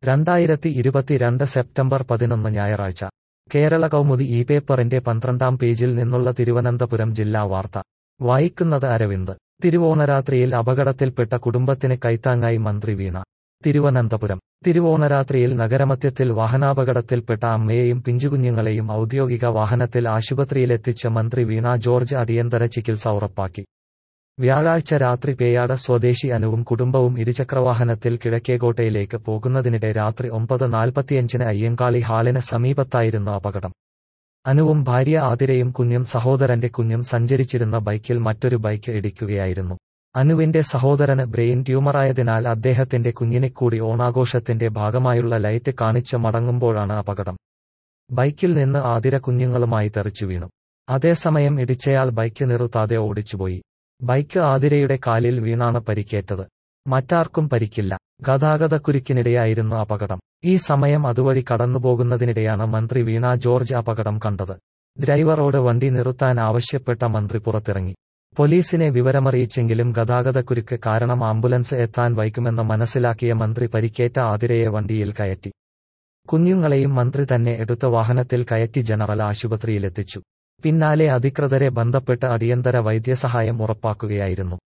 രണ്ടായിരത്തി ഇരുപത്തിരണ്ട് സെപ്റ്റംബർ പതിനൊന്ന് ഞായറാഴ്ച കേരള കൗമുദി ഈ പേപ്പറിന്റെ പന്ത്രണ്ടാം പേജിൽ നിന്നുള്ള തിരുവനന്തപുരം ജില്ലാ വാർത്ത വായിക്കുന്നത് അരവിന്ദ് തിരുവോണരാത്രിയിൽ അപകടത്തിൽപ്പെട്ട കുടുംബത്തിന് കൈത്താങ്ങായി മന്ത്രി വീണ തിരുവനന്തപുരം തിരുവോണരാത്രിയിൽ നഗരമധ്യത്തിൽ വാഹനാപകടത്തിൽപ്പെട്ട അമ്മയെയും പിഞ്ചുകുഞ്ഞുങ്ങളെയും ഔദ്യോഗിക വാഹനത്തിൽ ആശുപത്രിയിലെത്തിച്ച മന്ത്രി വീണ ജോർജ് അടിയന്തര ചികിത്സ ഉറപ്പാക്കി വ്യാഴാഴ്ച രാത്രി പേയാട് സ്വദേശി അനുവും കുടുംബവും ഇരുചക്രവാഹനത്തിൽ കിഴക്കേകോട്ടയിലേക്ക് പോകുന്നതിനിടെ രാത്രി ഒമ്പത് നാൽപ്പത്തിയഞ്ചിന് അയ്യങ്കാളി ഹാളിന് സമീപത്തായിരുന്നു അപകടം അനുവും ഭാര്യ ആതിരയും കുഞ്ഞും സഹോദരന്റെ കുഞ്ഞും സഞ്ചരിച്ചിരുന്ന ബൈക്കിൽ മറ്റൊരു ബൈക്ക് ഇടിക്കുകയായിരുന്നു അനുവിന്റെ സഹോദരന് ബ്രെയിൻ ട്യൂമറായതിനാൽ അദ്ദേഹത്തിന്റെ കുഞ്ഞിനെ കൂടി ഓണാഘോഷത്തിന്റെ ഭാഗമായുള്ള ലൈറ്റ് കാണിച്ച് മടങ്ങുമ്പോഴാണ് അപകടം ബൈക്കിൽ നിന്ന് ആതിര കുഞ്ഞുങ്ങളുമായി തെറിച്ചു വീണു അതേസമയം ഇടിച്ചയാൾ ബൈക്ക് നിർത്താതെ ഓടിച്ചുപോയി ബൈക്ക് ആതിരയുടെ കാലിൽ വീണാണ് പരിക്കേറ്റത് മറ്റാർക്കും പരിക്കില്ല ഗതാഗതക്കുരുക്കിനിടെയായിരുന്നു അപകടം ഈ സമയം അതുവഴി കടന്നുപോകുന്നതിനിടെയാണ് മന്ത്രി വീണ ജോർജ് അപകടം കണ്ടത് ഡ്രൈവറോട് വണ്ടി നിർത്താൻ ആവശ്യപ്പെട്ട മന്ത്രി പുറത്തിറങ്ങി പോലീസിനെ വിവരമറിയിച്ചെങ്കിലും ഗതാഗതക്കുരുക്ക് കാരണം ആംബുലൻസ് എത്താൻ വൈകുമെന്ന് മനസ്സിലാക്കിയ മന്ത്രി പരിക്കേറ്റ ആതിരയെ വണ്ടിയിൽ കയറ്റി കുഞ്ഞുങ്ങളെയും മന്ത്രി തന്നെ എടുത്ത വാഹനത്തിൽ കയറ്റി ജനറൽ ആശുപത്രിയിലെത്തിച്ചു പിന്നാലെ അധികൃതരെ ബന്ധപ്പെട്ട് അടിയന്തര വൈദ്യസഹായം ഉറപ്പാക്കുകയായിരുന്നു